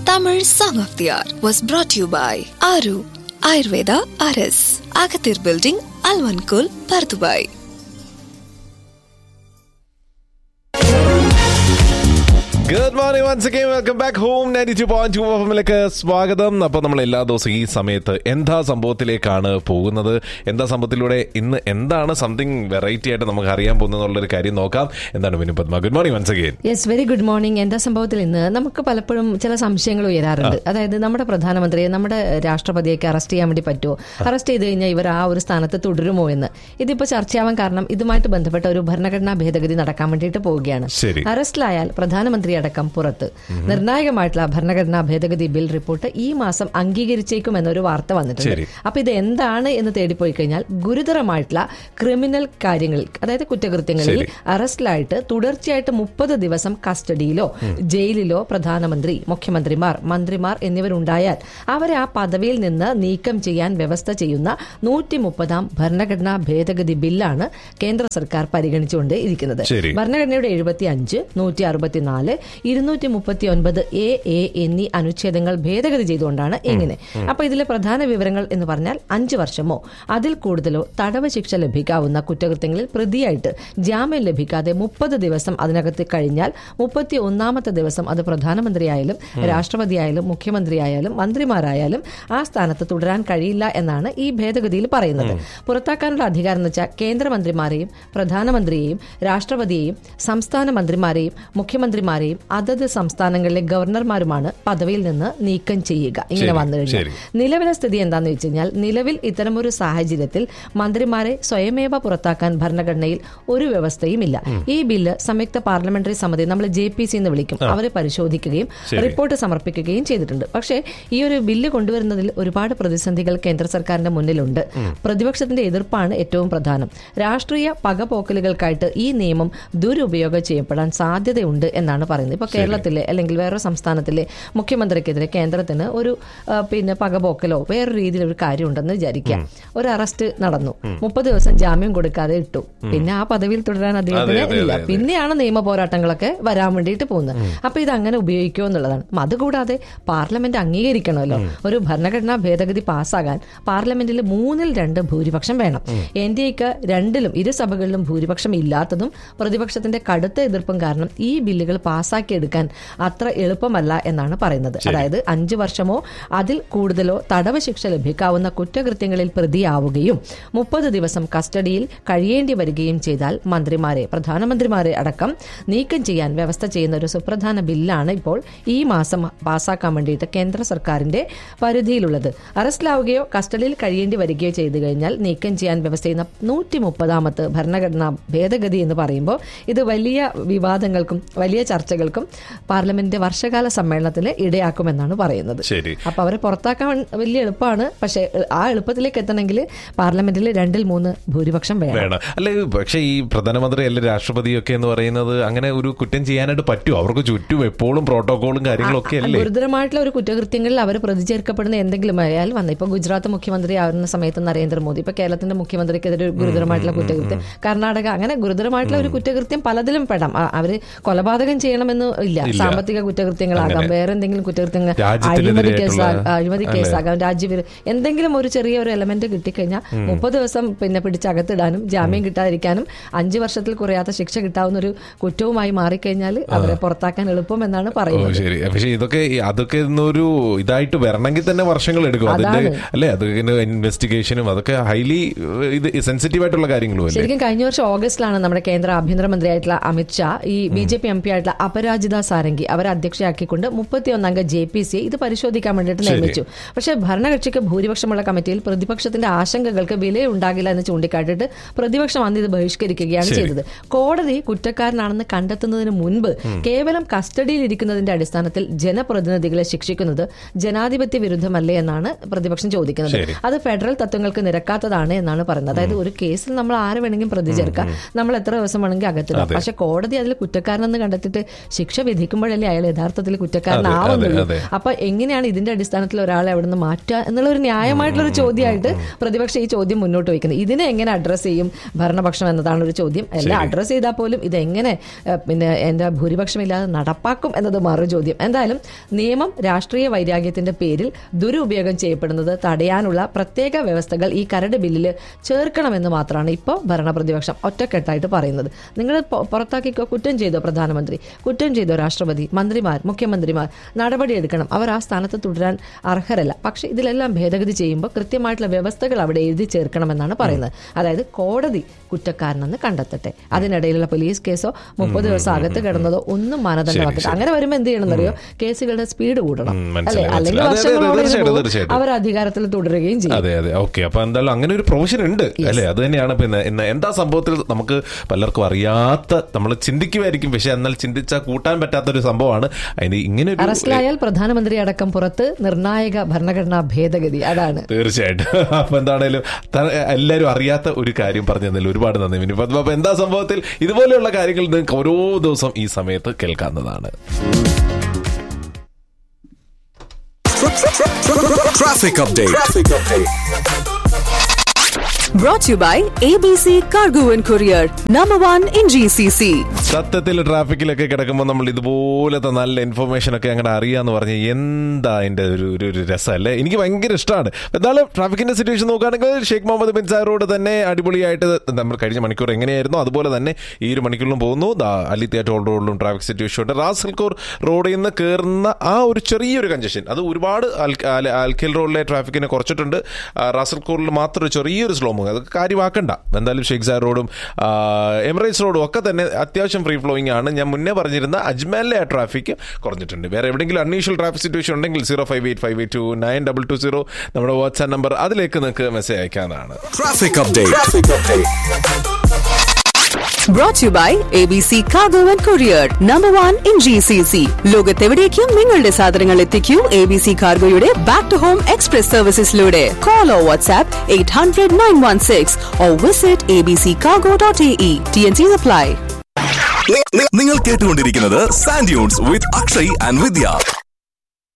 Tamil Song of the Hour was brought to you by Aru Ayurveda RS, Agathir Building, Alvankul, Pardubai. Good morning once again welcome back home ninety two point two എഫിലേക്ക് സ്വാഗതം അപ്പോൾ നമ്മൾ എല്ലാ ദിവസവും ഈ സമയത്ത് എന്താ സംഭവത്തിലേക്കാണ് പോകുന്നത് എന്താ സംഭവത്തിലൂടെ ഇന്ന് എന്താണ് സംതിങ് വെറൈറ്റി ആയിട്ട് നമുക്ക് അറിയാൻ പോകുന്നതെന്നുള്ളൊരു കാര്യം നോക്കാം എന്താണ് Vinu Padma good morning once again yes very good morning എന്താ സംഭവത്തിൽ ഇന്ന് നമുക്ക് പലപ്പോഴും ചില സംശയങ്ങൾ ഉയരാറുണ്ട് അതായത് നമ്മുടെ പ്രധാനമന്ത്രിയെ നമ്മുടെ രാഷ്ട്രപതിയൊക്കെ അറസ്റ്റ് ചെയ്യാൻ വേണ്ടി പറ്റുമോ അറസ്റ്റ് ചെയ്ത് കഴിഞ്ഞാൽ ഇവർ ആ ഒരു സ്ഥാനത്ത് തുടരുമോ എന്ന് ഇതിപ്പോ ചർച്ചയാവാൻ കാരണം ഇതുമായിട്ട് ബന്ധപ്പെട്ട ഒരു ഭരണഘടനാ ഭേദഗതി നടക്കാൻ വേണ്ടിയിട്ട് പോവുകയാണ് ശരി. അറസ്റ്റിലായാൽ പ്രധാനമന്ത്രി അടക്കം പുറത്ത് നിർണായകമായിട്ടുള്ള ഭരണഘടനാ ഭേദഗതി ബിൽ റിപ്പോർട്ട് ഈ മാസം അംഗീകരിച്ചേക്കും എന്നൊരു വാർത്ത വന്നിട്ടുണ്ട് ശരി. അപ്പൊ ഇത് എന്താണ് എന്ന് തേടിപ്പോയി കഴിഞ്ഞാൽ ഗുരുതരമായിട്ടുള്ള ക്രിമിനൽ കാര്യങ്ങളിൽ അതായത് കുറ്റകൃത്യങ്ങളിൽ അറസ്റ്റിലായിട്ട് തുടർച്ചയായിട്ട് മുപ്പത് ദിവസം കസ്റ്റഡിയിലോ ജയിലിലോ പ്രധാനമന്ത്രി മുഖ്യമന്ത്രിമാർ മന്ത്രിമാർ എന്നിവരുണ്ടായാൽ അവരെ ആ പദവിയിൽ നിന്ന് നീക്കം ചെയ്യാൻ വ്യവസ്ഥ ചെയ്യുന്ന നൂറ്റി മുപ്പതാം ഭരണഘടനാ ഭേദഗതി ബില്ലാണ് കേന്ദ്ര സർക്കാർ പരിഗണിച്ചുകൊണ്ട് ഇരിക്കുന്നത് ശരി. ഭരണഘടനയുടെ എഴുപത്തി അഞ്ച് നൂറ്റി അറുപത്തിനാല് ഇരുന്നൂറ്റി മുപ്പത്തി ഒൻപത് എ എ എന്നീ അനുച്ഛേദങ്ങൾ ഭേദഗതി ചെയ്തുകൊണ്ടാണ് ഇങ്ങനെ അപ്പൊ ഇതിലെ പ്രധാന വിവരങ്ങൾ എന്ന് പറഞ്ഞാൽ അഞ്ചു വർഷമോ അതിൽ കൂടുതലോ തടവ് ശിക്ഷ ലഭിക്കാവുന്ന കുറ്റകൃത്യങ്ങളിൽ പ്രതിയായിട്ട് ജാമ്യം ലഭിക്കാതെ മുപ്പത് ദിവസം അതിനകത്ത് കഴിഞ്ഞാൽ മുപ്പത്തി ഒന്നാമത്തെ ദിവസം അത് പ്രധാനമന്ത്രിയായാലും രാഷ്ട്രപതിയായാലും മുഖ്യമന്ത്രിയായാലും മന്ത്രിമാരായാലും ആ സ്ഥാനത്ത് തുടരാൻ കഴിയില്ല എന്നാണ് ഈ ഭേദഗതിയിൽ പറയുന്നത് പുറത്താക്കാനുള്ള അധികാരം എന്ന് വെച്ചാൽ കേന്ദ്രമന്ത്രിമാരെയും പ്രധാനമന്ത്രിയെയും രാഷ്ട്രപതിയെയും സംസ്ഥാന മന്ത്രിമാരെയും മുഖ്യമന്ത്രിമാരെയും അതത് സംസ്ഥാനങ്ങളിലെ ഗവർണർമാരുമാണ് പദവിയിൽ നിന്ന് നീക്കം ചെയ്യുക ഇങ്ങനെ ശരി, വന്നു കഴിഞ്ഞാൽ ശരി. നിലവിലെ സ്ഥിതി എന്താണെന്ന് വെച്ച് കഴിഞ്ഞാൽ നിലവിൽ ഇത്തരമൊരു സാഹചര്യത്തിൽ മന്ത്രിമാരെ സ്വയമേവ പുറത്താക്കാൻ ഭരണഘടനയിൽ ഒരു വ്യവസ്ഥയും ഇല്ല ഈ ബില്ല് സംയുക്ത പാർലമെന്ററി സമിതി നമ്മൾ ജെ പി സി എന്ന് വിളിക്കും അവരെ പരിശോധിക്കുകയും ശരി. റിപ്പോർട്ട് സമർപ്പിക്കുകയും ചെയ്തിട്ടുണ്ട് പക്ഷേ ഈ ഒരു ബില്ല് കൊണ്ടുവരുന്നതിൽ ഒരുപാട് പ്രതിസന്ധികൾ കേന്ദ്ര സർക്കാരിന്റെ മുന്നിലുണ്ട് പ്രതിപക്ഷത്തിന്റെ എതിർപ്പാണ് ഏറ്റവും പ്രധാനം രാഷ്ട്രീയ പകപോക്കലുകൾക്കായിട്ട് ഈ നിയമം ദുരുപയോഗം ചെയ്യപ്പെടാൻ സാധ്യതയുണ്ട് എന്നാണ് പറയുന്നത് ഇപ്പൊ കേരളത്തിലെ അല്ലെങ്കിൽ വേറൊരു സംസ്ഥാനത്തിലെ മുഖ്യമന്ത്രിക്കെതിരെ കേന്ദ്രത്തിന് ഒരു ആ, പിന്നെ പകപോക്കലോ വേറൊരു രീതിയിൽ ഒരു കാര്യം ഉണ്ടെന്ന് വിചാരിക്കാം ഒരു അറസ്റ്റ് നടന്നു മുപ്പത് ദിവസം ജാമ്യം കൊടുക്കാതെ ഇട്ടു പിന്നെ ആ പദവിയിൽ തുടരാൻ അദ്ദേഹത്തിന് അതെ, ഇല്ല അതെ, അതെ. പിന്നെയാണ് നിയമ പോരാട്ടങ്ങളൊക്കെ വരാൻ വേണ്ടിയിട്ട് പോകുന്നത് അപ്പൊ ഇത് അങ്ങനെ ഉപയോഗിക്കുമോ എന്നുള്ളതാണ് ഉം, അതുകൂടാതെ പാർലമെന്റ് അംഗീകരിക്കണമല്ലോ ഒരു ഭരണഘടനാ ഭേദഗതി പാസ്സാകാൻ പാർലമെന്റിൽ മൂന്നിൽ രണ്ട് ഭൂരിപക്ഷം വേണം എൻ ഡി എക്ക് രണ്ടിലും ഇരു സഭകളിലും ഭൂരിപക്ഷം ഇല്ലാത്തതും പ്രതിപക്ഷത്തിന്റെ കടുത്ത എതിർപ്പും കാരണം ഈ ബില്ലുകൾ പാസ്സാക്കിയെടുക്കാൻ അത്ര എളുപ്പമല്ല എന്നാണ് പറയുന്നത് അതായത് അഞ്ചു വർഷമോ അതിൽ കൂടുതലോ തടവ് ശിക്ഷ ലഭിക്കാവുന്ന കുറ്റകൃത്യങ്ങളിൽ പ്രതിയാവുകയും മുപ്പത് ദിവസം കസ്റ്റഡിയിൽ കഴിയേണ്ടി വരികയും ചെയ്താൽ മന്ത്രിമാരെ പ്രധാനമന്ത്രിമാരെ അടക്കം നീക്കം ചെയ്യാൻ വ്യവസ്ഥ ചെയ്യുന്ന ഒരു സുപ്രധാന ബില്ലാണ് ഇപ്പോൾ ഈ മാസം പാസ്സാക്കാൻ വേണ്ടിയിട്ട് കേന്ദ്ര സർക്കാരിന്റെ പരിധിയിലുള്ളത് അറസ്റ്റിലാവുകയോ കസ്റ്റഡിയിൽ കഴിയേണ്ടി വരികയോ ചെയ്തു കഴിഞ്ഞാൽ നീക്കം ചെയ്യാൻ വ്യവസ്ഥ ചെയ്യുന്ന നൂറ്റി മുപ്പതാമത്ത് ഭരണഘടനാ ഭേദഗതി എന്ന് പറയുമ്പോൾ ഇത് വലിയ വിവാദങ്ങൾക്കും വലിയ ചർച്ചകൾക്കും പാർലമെന്റിന്റെ വർഷകാല സമ്മേളനത്തിൽ ഇടയാക്കുമെന്നാണ് പറയുന്നത് ശരി അപ്പൊ അവരെ പുറത്താക്കാൻ വലിയ എളുപ്പമാണ് പക്ഷെ ആ എളുപ്പത്തിലേക്ക് എത്തണമെങ്കിൽ പാർലമെന്റിൽ രണ്ടിൽ മൂന്ന് ഭൂരിപക്ഷം വേണം വേണം അല്ലെ പക്ഷേ ഈ പ്രധാനമന്ത്രി അല്ലെ രാഷ്ട്രപതിയൊക്കെ എന്ന് പറയുന്നത് അങ്ങനെ ഒരു കുറ്റം ചെയ്യാനായിട്ട് പറ്റുമോ അവർക്ക് ചുറ്റും എപ്പോഴും പ്രോട്ടോകോളും കാര്യങ്ങളും ഒക്കെ അല്ലേ ഗുരുതരമായിട്ടുള്ള ഒരു കുറ്റകൃത്യങ്ങളിൽ അവർ പ്രതി ചേർക്കപ്പെടുന്ന എന്തെങ്കിലും ആയാൽ വന്ന ഇപ്പൊ ഗുജറാത്ത് മുഖ്യമന്ത്രി ആവുന്ന സമയത്ത് നരേന്ദ്രമോദി ഇപ്പൊ കേരളത്തിന്റെ മുഖ്യമന്ത്രിക്കെതിരെ ഒരു ഗുരുതരമായിട്ടുള്ള കുറ്റകൃത്യം കർണാടക അങ്ങനെ ഗുരുതരമായിട്ടുള്ള ഒരു കുറ്റകൃത്യം പലതിലും പെടാം ആ, അവര് കൊലപാതകം ചെയ്യണമെന്ന് ഇല്ല ഇല്ല. സാമ്പത്തിക കുറ്റകൃത്യങ്ങളാകാം അങ്ങനെ. വേറെ എന്തെങ്കിലും കുറ്റകൃത്യങ്ങൾ രാജ്യത്തിനെതിരെ അഴിമതി കേസ് ആയിട്ടുള്ള- അഴിമതി കേസാകാം രാജ്യവിരു എന്തെങ്കിലും ഒരു ചെറിയ ഒരു എലമെന്റ് കിട്ടിക്കഴിഞ്ഞാൽ മുപ്പത് ദിവസം പിന്നെ പിടിച്ചകത്തിടാനും ജാമ്യം കിട്ടാതിരിക്കാനും അഞ്ചു വർഷത്തിൽ കുറയാത്ത ശിക്ഷ കിട്ടാവുന്ന ഒരു കുറ്റവുമായി മാറിക്കഴിഞ്ഞാൽ അവരെ പുറത്താക്കാൻ എളുപ്പം എന്നാണ് ഓ പറയുന്നത് ശരി പക്ഷെ ഇതൊക്കെ അതൊക്കെ ഇന്നൊരു ഇതായിട്ട് വരണമെങ്കിൽ തന്നെ വർഷങ്ങൾ എടുക്കും അതിന്റെ അതാണ്. അല്ലെ അത് ഇൻവെസ്റ്റിഗേഷനും അതൊക്കെ ഹൈലി ഇത് സെൻസിറ്റീവ് ആയിട്ടുള്ള കാര്യങ്ങളും അല്ലേ ശരിക്കും കഴിഞ്ഞ വർഷം ഓഗസ്റ്റിലാണ് നമ്മുടെ കേന്ദ്ര ആഭ്യന്തരമന്ത്രിയായിട്ടുള്ള അമിത്ഷാ ഈ B J P M P ആയിട്ടുള്ള അപരാജിത സാരംഗി അവരെ അധ്യക്ഷയാക്കിക്കൊണ്ട് മുപ്പത്തിയൊന്നംഗ ജെ പി സി ഇത് പരിശോധിക്കാൻ വേണ്ടിയിട്ട് നിയമിച്ചു പക്ഷേ ഭരണകക്ഷിക്ക് ഭൂരിപക്ഷമുള്ള കമ്മിറ്റിയിൽ പ്രതിപക്ഷത്തിന്റെ ആശങ്കകൾക്ക് വിലയുണ്ടാകില്ല എന്ന് ചൂണ്ടിക്കാട്ടിയിട്ട് പ്രതിപക്ഷം അന്ന് ഇത് ബഹിഷ്കരിക്കുകയാണ് ശരി. ചെയ്തത് കോടതി കുറ്റക്കാരനാണെന്ന് കണ്ടെത്തുന്നതിന് മുൻപ് കേവലം കസ്റ്റഡിയിൽ ഇരിക്കുന്നതിന്റെ അടിസ്ഥാനത്തിൽ ജനപ്രതിനിധികളെ ശിക്ഷിക്കുന്നത് ജനാധിപത്യ വിരുദ്ധമല്ലേ എന്നാണ് പ്രതിപക്ഷം ചോദിക്കുന്നത് ശരി. അത് ഫെഡറൽ തത്വങ്ങൾക്ക് നിരക്കാത്തതാണ് എന്നാണ് പറയുന്നത് അതായത് ഒരു കേസിൽ നമ്മൾ ആരെ വേണമെങ്കിലും പ്രതി ചേർക്കാം നമ്മൾ എത്ര ദിവസം വേണമെങ്കിൽ അകത്തിടാം അതെ. പക്ഷെ കോടതി അതിൽ കുറ്റക്കാരനെന്ന് കണ്ടെത്തിയിട്ട് ശിക്ഷ വിധിക്കുമ്പോഴല്ലേ അയാൾ യഥാർത്ഥത്തിൽ അതെ, കുറ്റക്കാരനാവുന്നുള്ളൂ അതെ. അപ്പൊ എങ്ങനെയാണ് ഇതിന്റെ അടിസ്ഥാനത്തിൽ ഒരാളെ അവിടെ നിന്ന് മാറ്റുക എന്നുള്ള ഒരു ന്യായമായിട്ടുള്ള ഒരു ചോദ്യമായിട്ട് പ്രതിപക്ഷം ഈ ചോദ്യം മുന്നോട്ട് വയ്ക്കുന്നത് ഇതിനെ എങ്ങനെ അഡ്രസ്സ് ചെയ്യും ഭരണപക്ഷം എന്നതാണ് ഒരു ചോദ്യം എല്ലാം അഡ്രസ്സ് ചെയ്താൽ പോലും ഇത് എങ്ങനെ ഏഹ്, പിന്നെ എന്താ ഭൂരിപക്ഷം ഇല്ലാതെ നടപ്പാക്കും എന്നത് മറു ചോദ്യം എന്തായാലും നിയമം രാഷ്ട്രീയ വൈരാഗ്യത്തിന്റെ പേരിൽ ദുരുപയോഗം ചെയ്യപ്പെടുന്നത് തടയാനുള്ള പ്രത്യേക വ്യവസ്ഥകൾ ഈ കരട് ബില്ലിൽ ചേർക്കണമെന്ന് മാത്രമാണ് ഇപ്പോൾ ഭരണപ്രതിപക്ഷം ഒറ്റക്കെട്ടായിട്ട് പറയുന്നത് നിങ്ങൾ പൊ- പുറത്താക്കിക്കോ കുറ്റം ചെയ്തോ പ്രധാനമന്ത്രി കുറ്റം ചെയ്തോ രാഷ്ട്രപതി മന്ത്രിമാർ മുഖ്യമന്ത്രിമാർ നടപടിയെടുക്കണം അവർ ആ സ്ഥാനത്ത് തുടരാൻ അർഹരല്ല പക്ഷേ ഇതിലെല്ലാം ഭേദഗതി ചെയ്യുമ്പോൾ കൃത്യമായിട്ടുള്ള വ്യവസ്ഥകൾ അവിടെ എഴുതി ചേർക്കണമെന്നാണ് പറയുന്നത് അതായത് കോടതി കുറ്റക്കാരനെന്ന് കണ്ടെത്തട്ടെ അതിനിടയിലുള്ള പോലീസ് കേസോ മുപ്പത് ദിവസം അകത്ത് കിടന്നതോ ഒന്നും മാനദണ്ഡമാക്കട്ടെ അങ്ങനെ വരുമ്പോൾ എന്ത് ചെയ്യണമെന്നറിയോ കേസുകളുടെ സ്പീഡ് കൂടണം ഉം, അല്ലെ മനസ്സിലായി, അല്ലെങ്കിൽ മനസ്സിലായി. അതെ, അതെ, വർഷങ്ങളോടെ ഇത് തീർച്ചയായിട്ടും, പോകും. തീർച്ചയായിട്ടും. അവർ അധികാരത്തിൽ തുടരുകയും ചെയ്യും അതെ അതെ ഓക്കെ അപ്പൊ എന്തായാലും അങ്ങനെ ഒരു പ്രൊവിഷൻ ഉണ്ട് അല്ലെ അത് തന്നെയാണ് പിന്നെ ഇന്ന് എന്താ സംഭവത്തിൽ നമുക്ക് പലർക്കും അറിയാത്ത നമ്മൾ ചിന്തിക്കുമായിരിക്കും പക്ഷെ എന്നാൽ ചിന്തിച്ചാൽ കൂട്ടാൻ പറ്റാത്ത ഒരു സംഭവമാണ് അതിന് ഇങ്ങനെ ഒരു അറസ്റ്റിലായാൽ പ്രധാനമന്ത്രി അടക്കം പുറത്ത് നിർണായക ഭരണഘടനാ ഭേദഗതി അതാണ് തീർച്ചയായിട്ടും അപ്പൊ എന്താണേലും ത- എല്ലാവരും അറിയാത്ത ഒരു കാര്യം പറഞ്ഞു തന്നതിൽ ഒരുപാട് നന്ദി മിനി പത്മ അപ്പൊ എന്താ സംഭവത്തിൽ ഇതുപോലെയുള്ള കാര്യങ്ങൾ നിങ്ങൾക്ക് ഓരോ ദിവസം ഈ സമയത്ത് കേൾക്കാവുന്നതാണ് Traffic update. Brought to you by ABC Cargo and Courier, number one in GCC. സത്യത്തിൽ ട്രാഫിക്കിലൊക്കെ കിടക്കുമ്പോൾ നമ്മൾ ഇതുപോലത്തെ നല്ല ഇൻഫർമേഷൻ ഒക്കെ അങ്ങനെ അറിയാന്ന് പറഞ്ഞ് എന്താ അതിന്റെ ഒരു ഒരു ഒരു രസമല്ലേ എനിക്ക് ഭയങ്കര ഇഷ്ടമാണ് എന്തായാലും ട്രാഫിക്കിന്റെ സിറ്റുവേഷൻ നോക്കുകയാണെങ്കിൽ ഷെയ്ഖ് മുഹമ്മദ് ബിൻ സാർ റോഡ് തന്നെ അടിപൊളിയായിട്ട് നമ്മൾ കഴിഞ്ഞ മണിക്കൂർ എങ്ങനെയായിരുന്നു അതുപോലെ തന്നെ ഈ ഒരു മണിക്കൂറിലും പോകുന്നു ദാ അലിത്തിയ ടോൾ റോഡിലും ട്രാഫിക് സിറ്റുവേഷൻ ഉണ്ട് റാസൽക്കൂർ റോഡിൽ നിന്ന് കയറുന്ന ആ ഒരു ചെറിയൊരു കഞ്ചഷൻ അത് ഒരുപാട് അൽ- അൽ- അൽഖിൽ റോഡിലെ ട്രാഫിക്കിനെ കുറച്ചിട്ടുണ്ട് ആ, റാസൽക്കൂറിൽ മാത്രം ഒരു ചെറിയൊരു സ്ലോ മൂവ് അത് കാര്യമാക്കണ്ട എന്തായാലും ഷെയ്ഖ് സാർ റോഡും ആ, എമിറേറ്റ്സ് റോഡും ഒക്കെ തന്നെ അത്യാവശ്യം ഫ്രീ ഫ്ലോയിങ് ആണ് ഞാൻ മുന്നേ പറഞ്ഞിരുന്ന അജ്മാലിലെ ആ ട്രാഫിക് കുറഞ്ഞിട്ടുണ്ട് വേറെ എവിടെയെങ്കിലും അൺയൂഷ്വൽ ട്രാഫിക് സിറ്റുവേഷൻ ഉണ്ടെങ്കിൽ zero five eight five eight two nine double two zero നമ്മുടെ വാട്സ്ആപ്പ് നമ്പർ അതിലേക്ക് നിങ്ങൾക്ക് മെസ്സേജ് അയക്കാനാണ് Traffic update. Brought to you by ABC Cargo and Courier, number one in GCC. ലോകത്തെവിടേക്കും നിങ്ങളുടെ സാധനങ്ങൾ എത്തിക്കൂ എ ബി സി കാർഗോയുടെ ബാക്ക് ടു ഹോം എക്സ്പ്രസ് സർവീസസിലൂടെ call o WhatsApp eight hundred nine one six o visit A B C cargo dot A E T N C apply നി- നി- നിങ്ങൾ കേട്ടുകൊണ്ടിരിക്കുന്നത് Sandunes with Akshay and Vidya